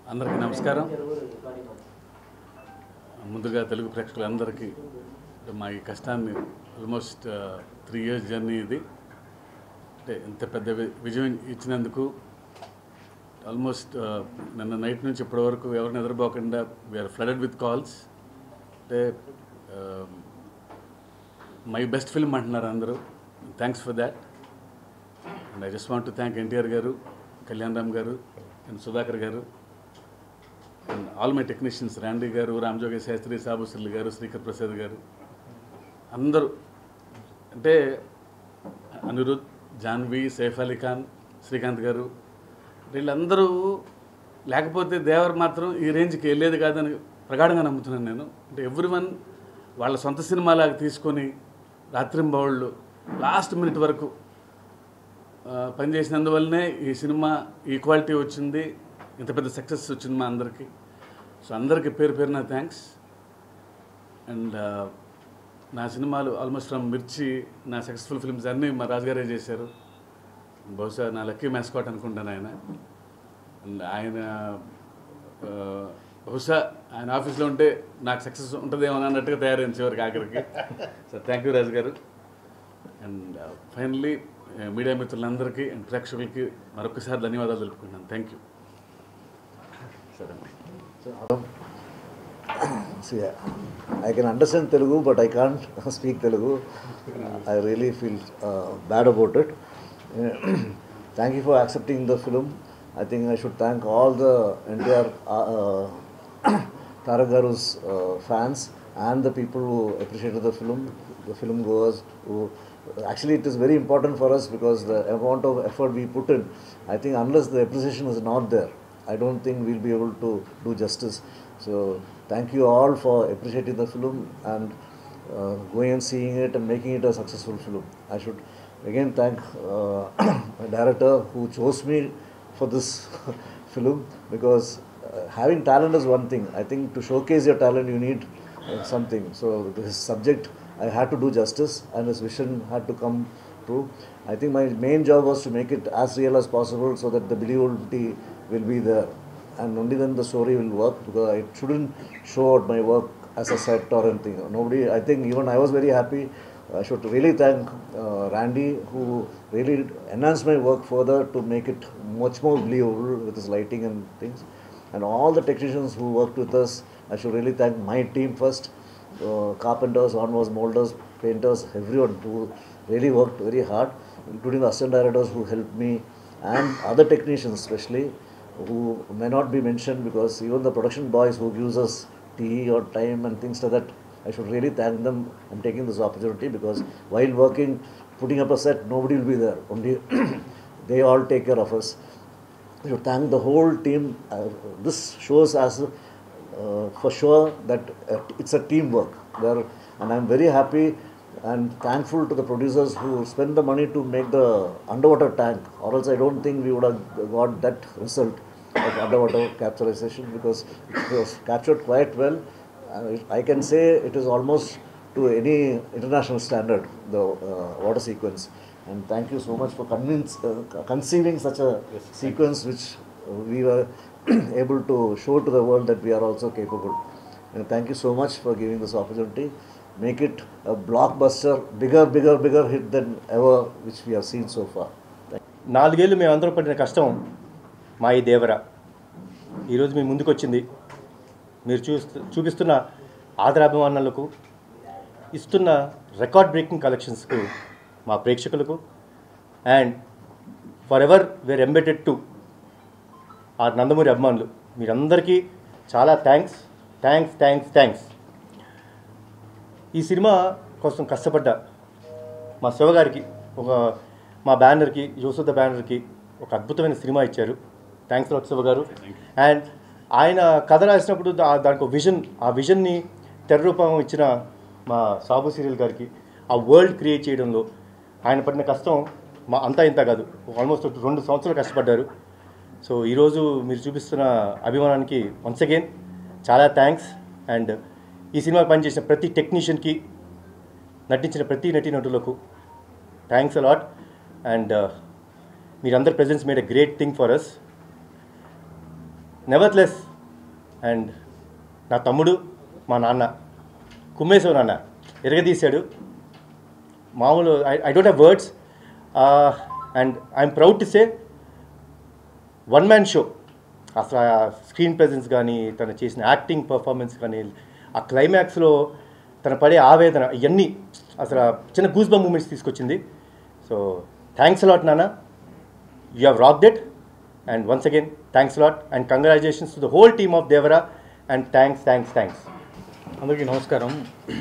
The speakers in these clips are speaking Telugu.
అందరికీ నమస్కారం ముందుగా తెలుగు ప్రేక్షకులందరికీ మా ఈ కష్టాన్ని ఆల్మోస్ట్ త్రీ ఇయర్స్ జర్నీ ఇది అంటే ఇంత పెద్ద వి- విజయం ఇచ్చినందుకు ఆల్మోస్ట్ నిన్న నైట్ నుంచి ఇప్పటి వరకు ఎవరిని నిద్రపోకుండా వీఆర్ ఫ్లడెడ్ విత్ కాల్స్ అంటే మై బెస్ట్ ఫిల్మ్ అంటున్నారు అందరూ thanks for that and I just want to thank NTR garu Kalyan Ram garu and Sudhakar garu and all my technicians Randy garu Ramajogi Sastry సాబుశ్రీ గారు శ్రీకర్ ప్రసాద్ గారు అందరూ అంటే అనిరుద్ జాన్వి సైఫ్ అలీ ఖాన్ శ్రీకాంత్ గారు వీళ్ళందరూ లేకపోతే దేవర్ మాత్రం ఈ రేంజ్కి వెళ్ళేది కాదని ప్రగాఢంగా నమ్ముతున్నాను నేను అంటే ఎవ్రీ వన్ వాళ్ళ సొంత సినిమాలాగా తీసుకొని రాత్రింబవళ్ళు లాస్ట్ మినిట్ వరకు ఆ, పనిచేసినందువల్లనే ఈ సినిమా ఈ క్వాలిటీ వచ్చింది ఇంత పెద్ద సక్సెస్ వచ్చింది మా అందరికీ సో అందరికీ పేరు పేరున థ్యాంక్స్ అండ్ నా సినిమాలు ఆల్మోస్ట్ ఫ్రమ్ మిర్చి నా సక్సెస్ఫుల్ ఫిల్మ్స్ అన్నీ మా రాజుగారే చేశారు బహుశా నా లక్కీ మ్యాస్కాట్ అనుకుంటాను ఆయన అండ్ ఆయన ఆ, బహుశా ఆయన ఆఫీస్లో ఉంటే నాకు సక్సెస్ ఉంటుందేమో అన్నట్టుగా తయారైంది చివరికి ఆఖరికి so thank you Raju garu and finally media మిత్రులందరికీ అండ్ ప్రేక్షకులకి మరొకసారి ధన్యవాదాలు తెలుపుకుంటున్నాను థ్యాంక్ యూ సరే See, I can understand Telugu, but I can't speak Telugu. I really feel uh, bad about it. thank you for accepting the film. I think I should thank all the NTR uh, Taragaru's uh, fans and the people who appreciated the film, the film goers who actually it is very important for us because the amount of effort we put in, I think unless the appreciation is not there, I don't think we'll be able to do justice. So thank you all for appreciating the film and uh, going and seeing it and making it a successful film. I should again thank uh, my director who chose me for this film because uh, having talent is one thing. I think to showcase your talent, you need uh, something. So this subject, I had to do justice, and his vision had to come true. I think my main job was to make it as real as possible, so that the believability will be there, and only then the story will work. Because I shouldn't show out my work as a set or anything. Nobody. I think even I was very happy. I should really thank uh, Randy who really enhanced my work further to make it much more believable with his lighting and things. And all the technicians who worked with us, I should really thank my team first. Uh, carpenters, onwards, molders, painters, everyone who really worked very hard, including the assistant directors who helped me and other technicians especially who may not be mentioned because even the production boys who gives us tea or time and things like that, I should really thank them. I'm taking this opportunity because while working, putting up a set, nobody will be there. Only they all take care of us. I should thank the whole team. Uh, this shows us uh, for sure that uh, it's a teamwork. There, and I'm very happy and thankful to the producers who spent the money to make the underwater tank. Or else I don't think we would have got that result of underwater capturization because it was captured quite well. Uh, I can say it is almost to any international standard the uh, water sequence. And thank you so much for convince, uh, conceiving such a sequence which we were able to show to the world that we are also capable. And thank you so much for giving this opportunity. Make it a blockbuster, bigger, bigger, bigger hit than ever which we have seen so far. Thank నాలుగేళ్ళు మేము అందరం పడిన కష్టం మా ఈ దేవర ఈరోజు మీ ముందుకు వచ్చింది మీరు చూస్తూ చూపిస్తున్న ఆదరాభిమానాలకు ఇస్తున్న రికార్డ్ బ్రేకింగ్ కలెక్షన్స్కు మా ప్రేక్షకులకు and forever we're indebted to ఆ నందమూరి అభిమానులు మీరందరికీ చాలా థ్యాంక్స్ థ్యాంక్స్ థ్యాంక్స్ థ్యాంక్స్ ఈ సినిమా కోసం కష్టపడ్డ మా శివగారికి ఒక మా బ్యానర్కి యోసుద బ్యానర్కి ఒక అద్భుతమైన సినిమా ఇచ్చారు థ్యాంక్స్ లాట్ శివ గారు అండ్ ఆయన కథ రాసినప్పుడు దా- దానికి ఒక విజన్ ఆ విజన్ని తెర రూపం ఇచ్చిన మా సాబు సీరియల్ గారికి ఆ వరల్డ్ క్రియేట్ చేయడంలో ఆయన పడిన కష్టం మా అంతా ఇంత కాదు ఆల్మోస్ట్ రెండు సంవత్సరాలు కష్టపడ్డారు సో ఈరోజు మీరు చూపిస్తున్న అభిమానానికి వన్స్ అగైన్ చాలా థ్యాంక్స్ అండ్ ఈ సినిమా పనిచేసిన ప్రతి టెక్నీషియన్కి నటించిన ప్రతి నటీనటులకు థ్యాంక్స్ అలాట్ అండ్ మీరందరి presence made a great thing for us nevertheless and నా తమ్ముడు మా నాన్న కుమ్మేశ్వర నాన్న ఎరగదీశాడు మామూలు I I don't have words and I'm proud to say one man show అసలు ఆ స్క్రీన్ ప్రెజెన్స్ కానీ తను చేసిన యాక్టింగ్ పర్ఫార్మెన్స్ కానీ ఆ క్లైమాక్స్లో తన పడే ఆవేదన ఇవన్నీ అసలు ఆ చిన్న గూస్ బమ్ మూమెంట్స్ తీసుకొచ్చింది సో థ్యాంక్స్ లాట్ నాన్న you have rock that and once again thanks lot and congratulations to the whole team of Devara and thanks thanks thanks అందరికీ నమస్కారం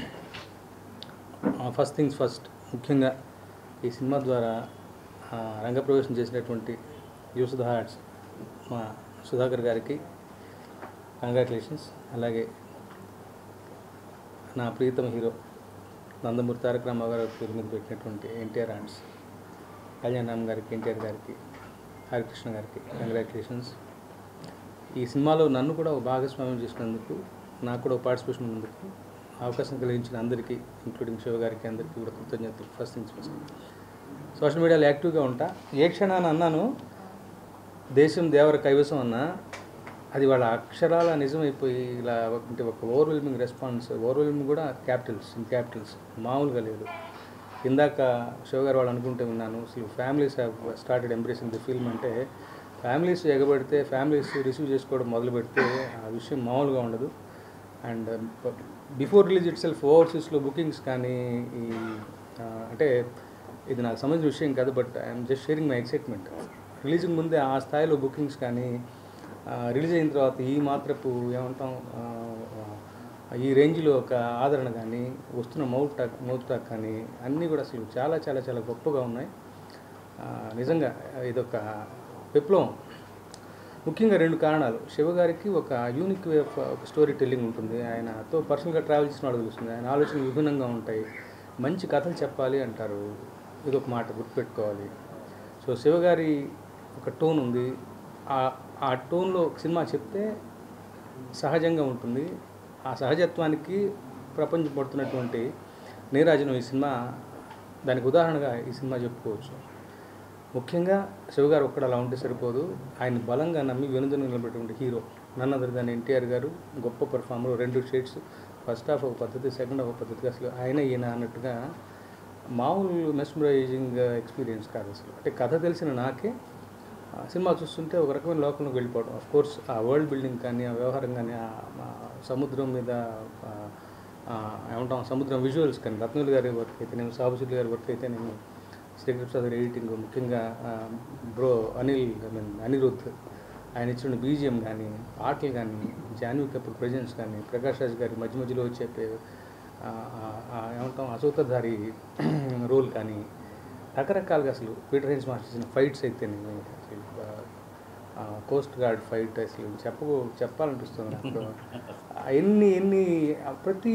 ఫస్ట్ థింగ్స్ ఫస్ట్ ముఖ్యంగా ఈ సినిమా ద్వారా ఆ, రంగప్రవేశం చేసినటువంటి యూసుధ హార్ట్స్ మా సుధాకర్ గారికి కంగ్రాచులేషన్స్ అలాగే నా ప్రీతమ హీరో నందమూరి తారక రామారావు గారి పేరు మీద పెట్టినటువంటి ఎన్టీఆర్ ఆర్ట్స్ కళ్యాణ్ రామ్ గారికి ఎన్టీఆర్ గారికి హరికృష్ణ గారికి కంగ్రాచులేషన్స్ ఈ సినిమాలో నన్ను కూడా ఒక భాగస్వామ్యం చేసినందుకు నాకు కూడా ఒక పార్టిసిపేషన్ ఉన్నందుకు అవకాశం కలిగించిన అందరికీ ఇంక్లూడింగ్ శివ గారికి అందరికీ కూడా కృతజ్ఞతలు ఫస్ట్ థింగ్స్ ఫస్ట్ సోషల్ మీడియాలో యాక్టివ్గా ఉంటా ఏ క్షణాన అన్నాను దేశం దేవర కైవసం అన్నా అది వాళ్ళ అక్షరాల నిజమైపోయి ఇలా ఒక- అంటే ఒక ఓవర్వెల్మింగ్ రెస్పాన్స్ ఓవర్వెల్మింగ్ కూడా క్యాపిటల్స్ ఇన్ క్యాపిటల్స్ మామూలుగా లేదు ఇందాక శివ గారు వాళ్ళు అనుకుంటే విన్నాను అసలు families have started embracing the film అంటే ఫ్యామిలీస్ ఎగబడితే ఫ్యామిలీస్ రిసీవ్ చేసుకోవడం మొదలు పెడితే ఆ విషయం మామూలుగా ఉండదు and before release itself ఓవర్సీస్లో బుకింగ్స్ కానీ ఈ ఆ, అంటే ఇది నాకు సంబంధించిన విషయం కాదు but I'm just sharing my excitement రిలీజ్కి ముందే ఆ స్థాయిలో బుకింగ్స్ కానీ రిలీజ్ అయిన తర్వాత ఈ మాత్రపు ఏమంటాం ఆ, ఆ, ఈ రేంజ్లో ఒక ఆదరణ కానీ వస్తున్న మౌత్ టాక్ మౌత్ టాక్ కానీ అన్నీ కూడా అసలు చాలా చాలా చాలా గొప్పగా ఉన్నాయి ఆ, నిజంగా ఇదొక విప్లవం ముఖ్యంగా రెండు కారణాలు శివగారికి ఒక యూనిక్ వే ఆఫ్ ఒక స్టోరీ టెల్లింగ్ ఉంటుంది ఆయనతో పర్సనల్గా ట్రావెల్ చేసిన వాడు తెలుస్తుంది ఆయన ఆలోచనలు విభిన్నంగా ఉంటాయి మంచి కథలు చెప్పాలి అంటారు ఇది ఒక మాట గుర్తుపెట్టుకోవాలి సో శివగారి ఒక టోన్ ఉంది ఆ- ఆ టోన్లో సినిమా చెప్తే సహజంగా ఉంటుంది ఆ సహజత్వానికి ప్రపంచం పడుతున్నటువంటి నీరాజనం ఈ సినిమా దానికి ఉదాహరణగా ఈ సినిమా చెప్పుకోవచ్చు ముఖ్యంగా శివగారు ఒక్కడ అలా ఉంటే సరిపోదు ఆయన బలంగా నమ్మి వెనుదను నిలబెట్టినటువంటి hero none other than NTR garu గొప్ప పర్ఫార్మర్ రెండు షేడ్స్ ఫస్ట్ హాఫ్ ఒక పద్ధతి సెకండ్ హాఫ్ ఒక పద్ధతి అసలు ఆయన ఈయన అన్నట్టుగా మామూలు మెస్మరైజింగ్ ఎక్స్పీరియన్స్ కాదు అసలు అంటే కథ తెలిసిన నాకే ఆ సినిమా చూస్తుంటే ఒక రకమైన లోకంలోకి వెళ్ళిపోవడం ఆఫ్ కోర్స్ ఆ వరల్డ్ బిల్డింగ్ కానీ ఆ వ్యవహారం కానీ ఆ ఆ సముద్రం మీద ఆ, ఆ, ఏమంటాం సముద్రం విజువల్స్ కానీ రత్నులు గారి వర్క్ అయితే నేను సాబుసిల్లి గారి వర్క్ అయితే నేను శ్రీకృష్ణ ప్రసాద్ ఎడిటింగ్ ముఖ్యంగా bro Anil I mean Anirudh ఆయన ఇచ్చిన బీజిఎం కానీ పాటలు కానీ జాన్వీ కపూర్ ప్రజెన్స్ కానీ ప్రకాష్ రాజ్ గారి మధ్య మధ్యలో వచ్చే పే- ఆ, ఆ, ఆ, ఏమంటాం అసూతధారి రోల్ కానీ రకరకాలుగా అసలు పీటర్ హెన్స్ మాస్టర్ చేసిన ఫైట్స్ అయితే నేను అసలు ఆ, కోస్ట్ గార్డ్ ఫైట్ అసలు చెప్ప చెప్పాలనిపిస్తుంది నాకు ఆ, ఎన్ని ఎన్ని ఆ, ప్రతి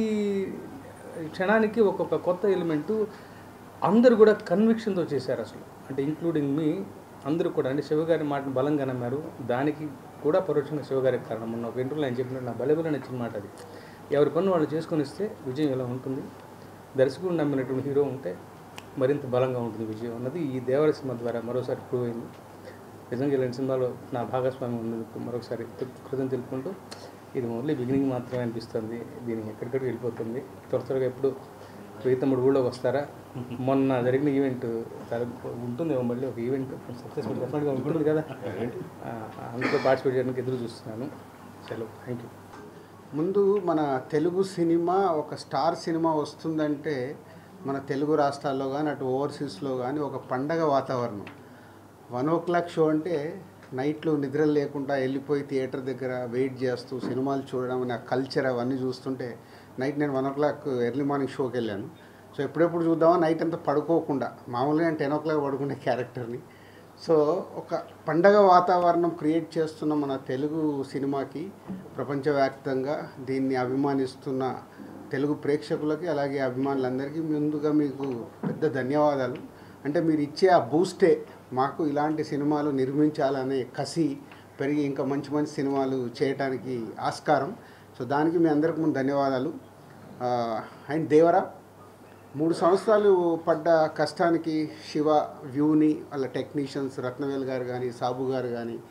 క్షణానికి ఒక్కొక్క కొత్త ఎలిమెంటు అందరూ కూడా కన్విక్షన్తో చేశారు అసలు అంటే ఇంక్లూడింగ్ మీ అందరూ కూడా అంటే శివగారి మాటను బలంగా నమ్మారు దానికి కూడా పరోక్షంగా శివగారికి కారణం మొన్న ఒక ఇంటర్వ్యూలో ఆయన చెప్పినట్టు నా బలబల నచ్చిన మాట అది ఎవరి పన్ను వాళ్ళు చేసుకొని ఇస్తే విజయం ఇలా ఉంటుంది దర్శకుడు నమ్మినటువంటి హీరో ఉంటే మరింత బలంగా ఉంటుంది విజయం అన్నది ఈ దేవర సినిమా ద్వారా మరోసారి ప్రూవ్ అయింది నిజంగా ఇలాంటి సినిమాలో నా భాగస్వామ్యం ఉన్నందుకు మరొకసారి కృతజ్ఞత తెలుపుకుంటూ ఇది ఓన్లీ బిగినింగ్ మాత్రమే అనిపిస్తుంది దీని ఎక్కడికక్కడ వెళ్ళిపోతుంది త్వర త్వరగా ఎప్పుడు ప్రీతముడు ఊళ్ళోకి వస్తారా మొన్న జరిగిన ఈవెంట్ ఉంటుంది మళ్ళీ ఒక ఈవెంట్ సక్సెస్ఫుల్ డెఫినెట్గా ఉంటుంది కదా ఆ, అందులో పార్టిసిపేట్ చేయడానికి ఎదురు చూస్తున్నాను సెలవు థ్యాంక్ యూ ముందు మన తెలుగు సినిమా ఒక స్టార్ సినిమా వస్తుందంటే మన తెలుగు రాష్ట్రాల్లో కానీ అటు ఓవర్సీస్లో కానీ ఒక పండగ వాతావరణం వన్ ఓ క్లాక్ షో అంటే నైట్లు నిద్ర లేకుండా వెళ్ళిపోయి థియేటర్ దగ్గర వెయిట్ చేస్తూ సినిమాలు చూడడం అనే కల్చర్ అవన్నీ చూస్తుంటే నైట్ నేను one o'clock early morning షోకి వెళ్ళాను సో ఎప్పుడెప్పుడు చూద్దామా నైట్ అంతా పడుకోకుండా మామూలుగా నేను టెన్ ఓ క్లాక్ పడుకునే క్యారెక్టర్ని సో ఒక పండగ వాతావరణం క్రియేట్ చేస్తున్న మన తెలుగు సినిమాకి ప్రపంచవ్యాప్తంగా దీన్ని అభిమానిస్తున్న తెలుగు ప్రేక్షకులకి అలాగే అభిమానులందరికీ ముందుగా మీకు పెద్ద ధన్యవాదాలు అంటే మీరు ఇచ్చే ఆ బూస్టే మాకు ఇలాంటి సినిమాలు నిర్మించాలనే కసి పెరిగి ఇంకా మంచి మంచి సినిమాలు చేయటానికి ఆస్కారం సో దానికి మీ అందరికి ముందు ధన్యవాదాలు ఆ, అండ్ దేవరా మూడు సంవత్సరాలు పడ్డ కష్టానికి శివ వ్యూని వాళ్ళ టెక్నీషియన్స్ రత్నవేల్ గారు కానీ సాబు గారు కానీ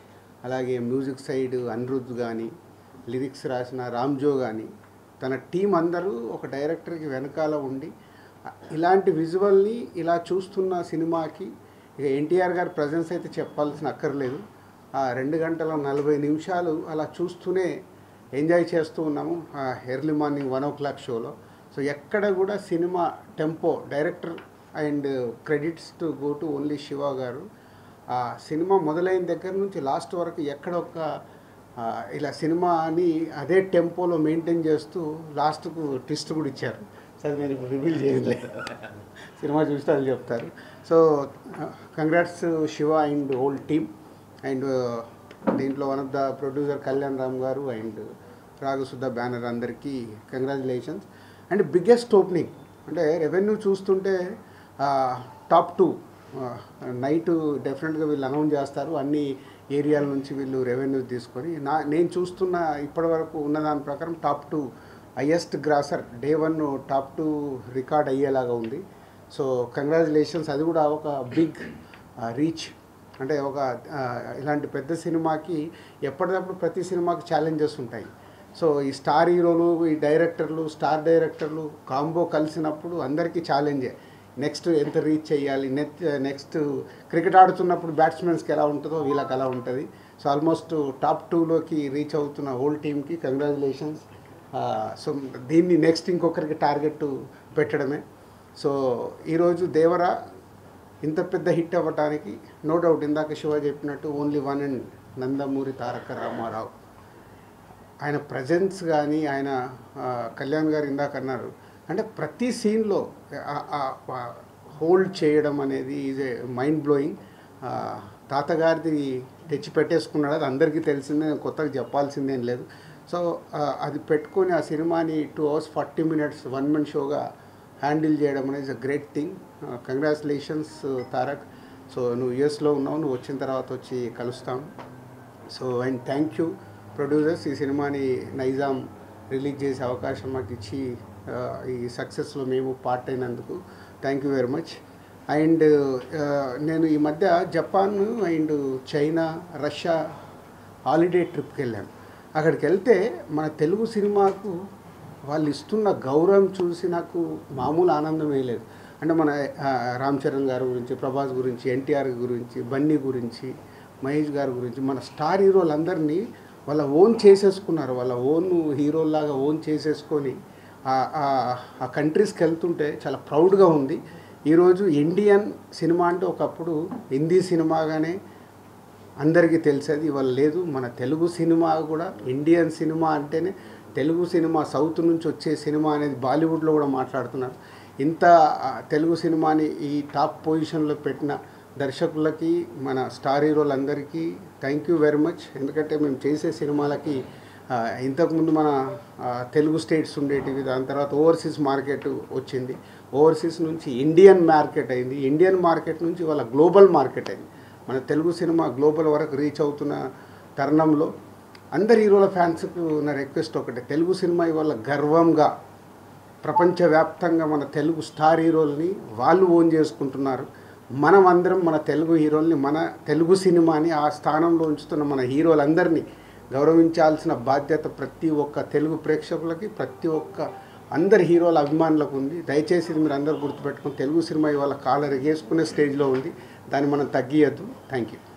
అలాగే మ్యూజిక్ సైడ్ అనిరుద్ధ్ కానీ లిరిక్స్ రాసిన రామ్జో కానీ తన టీం అందరూ ఒక డైరెక్టర్కి వెనకాల ఉండి ఇలాంటి విజువల్ని ఇలా చూస్తున్న సినిమాకి ఇక ఎన్టీఆర్ గారి ప్రజెన్స్ అయితే చెప్పాల్సిన అక్కర్లేదు ఆ రెండు గంటల నలభై నిమిషాలు అలా చూస్తూనే ఎంజాయ్ చేస్తూ ఉన్నాము early morning one o'clock షోలో సో ఎక్కడ కూడా cinema tempo director and credits to go to only Shiva garu ఆ సినిమా మొదలైన దగ్గర నుంచి లాస్ట్ వరకు ఎక్కడ ఒక ఆ, ఇలా సినిమాని అదే టెంపోలో మెయింటైన్ చేస్తూ లాస్ట్కు ట్విస్ట్ కూడా ఇచ్చారు సరే నేను ఇప్పుడు రివీల్ చేయలే సినిమా చూస్తే అది చెప్తారు so congrats Shiva and whole team and దీంట్లో one of the producer Kalyan Ram garu and Ragasudha banner అందరికీ కంగ్రాచులేషన్స్ అండ్ బిగ్గెస్ట్ ఓపెనింగ్ అంటే రెవెన్యూ చూస్తుంటే టాప్ టూ నైట్ డెఫినెట్గా వీళ్ళు అనౌన్స్ చేస్తారు అన్ని ఏరియాల నుంచి వీళ్ళు రెవెన్యూ తీసుకొని నా నేను చూస్తున్న ఇప్పటివరకు ఉన్న దాని ప్రకారం top two highest grosser day one top two record అయ్యేలాగా ఉంది సో కంగ్రాచులేషన్స్ అది కూడా ఒక బిగ్ రీచ్ అంటే ఒక ఆ, ఇలాంటి పెద్ద సినిమాకి ఎప్పటికప్పుడు ప్రతి సినిమాకి ఛాలెంజెస్ ఉంటాయి సో ఈ స్టార్ హీరోలు ఈ డైరెక్టర్లు స్టార్ డైరెక్టర్లు కాంబో కలిసినప్పుడు అందరికీ ఛాలెంజే నెక్స్ట్ ఎంత రీచ్ చేయాలి నెక్స్ట్ నెక్స్ట్ క్రికెట్ ఆడుతున్నప్పుడు బ్యాట్స్మెన్స్కి ఎలా ఉంటుందో వీళ్ళకి అలా ఉంటుంది సో ఆల్మోస్ట్ టాప్ టూలోకి రీచ్ అవుతున్న హోల్ టీమ్కి కంగ్రాచులేషన్స్ సో దీన్ని నెక్స్ట్ ఇంకొకరికి టార్గెట్ పెట్టడమే సో ఈరోజు దేవరా ఇంత పెద్ద హిట్ అవ్వటానికి నో డౌట్ ఇందాక శివ చెప్పినట్టు only one and Nandamuri Taraka Rama Rao ఆయన ప్రజెన్స్ కానీ ఆయన ఆ, కళ్యాణ్ గారు ఇందాక అన్నారు అంటే ప్రతి సీన్లో హోల్డ్ చేయడం అనేది ఈజ్ ఏ మైండ్ బ్లోయింగ్ తాతగారిది తెచ్చి పెట్టేసుకున్నాడు అది అందరికీ తెలిసిందే నేను కొత్తగా చెప్పాల్సిందేం లేదు సో ఆ, అది పెట్టుకొని ఆ సినిమాని two hours forty minutes one man షోగా హ్యాండిల్ చేయడం అనేది a great thing congratulations Tarak so నువ్వు యూఎస్లో ఉన్నావు నువ్వు వచ్చిన తర్వాత వచ్చి కలుస్తాం so and thank you producers ఈ సినిమాని నైజాం రిలీజ్ చేసే అవకాశం మాకు ఇచ్చి ఆ, ఈ సక్సెస్లో మేము పార్ట్ అయినందుకు thank you very much and నేను ఈ మధ్య Japan and China Russia holiday ట్రిప్కి వెళ్ళాను అక్కడికి వెళ్తే మన తెలుగు సినిమాకు వాళ్ళు ఇస్తున్న గౌరవం చూసి నాకు మామూలు ఆనందమే లేదు అంటే మన ఆ, రామ్ చరణ్ గారి గురించి ప్రభాస్ గురించి ఎన్టీఆర్ గురించి బన్నీ గురించి మహేష్ గారి గురించి మన స్టార్ హీరోలందరినీ వాళ్ళ ఓన్ చేసేసుకున్నారు వాళ్ళ ఓన్ హీరోలాగా ఓన్ చేసేసుకొని ఆ- ఆ- ఆ కంట్రీస్కి వెళ్తుంటే చాలా ప్రౌడ్గా ఉంది ఈరోజు ఇండియన్ సినిమా అంటే ఒకప్పుడు హిందీ సినిమాగానే అందరికీ తెలిసేది ఇవాళ లేదు మన తెలుగు సినిమా కూడా ఇండియన్ సినిమా అంటేనే తెలుగు సినిమా సౌత్ నుంచి వచ్చే సినిమా అనేది బాలీవుడ్లో కూడా మాట్లాడుతున్నారు ఇంత ఆ, తెలుగు సినిమాని ఈ టాప్ పొజిషన్లో పెట్టిన దర్శకులకి మన స్టార్ హీరోలందరికీ థ్యాంక్ యూ వెరీ మచ్ ఎందుకంటే మేము చేసే సినిమాలకి ఆ, ఇంతకుముందు మన ఆ, తెలుగు స్టేట్స్ ఉండేటివి దాని తర్వాత ఓవర్సీస్ మార్కెట్ వచ్చింది ఓవర్సీస్ నుంచి ఇండియన్ మార్కెట్ అయింది ఇండియన్ మార్కెట్ నుంచి వాళ్ళ గ్లోబల్ మార్కెట్ అయింది మన తెలుగు సినిమా గ్లోబల్ వరకు రీచ్ అవుతున్న తరుణంలో అందరి హీరోల ఫ్యాన్స్కు నా రిక్వెస్ట్ ఒకటే తెలుగు సినిమా ఇవాళ గర్వంగా ప్రపంచవ్యాప్తంగా మన తెలుగు స్టార్ హీరోల్ని వాళ్ళు ఓన్ చేసుకుంటున్నారు మనం అందరం మన తెలుగు హీరోల్ని మన తెలుగు సినిమాని ఆ స్థానంలో ఉంచుతున్న మన హీరోలందరినీ గౌరవించాల్సిన బాధ్యత ప్రతి ఒక్క తెలుగు ప్రేక్షకులకి ప్రతి ఒక్క అందరి హీరోల అభిమానులకు ఉంది దయచేసి ఇది మీరు అందరూ గుర్తుపెట్టుకుని తెలుగు సినిమా ఇవాళ కాలర్ వేసుకునే స్టేజ్లో ఉంది దాన్ని మనం తగ్గియద్దు థ్యాంక్ యూ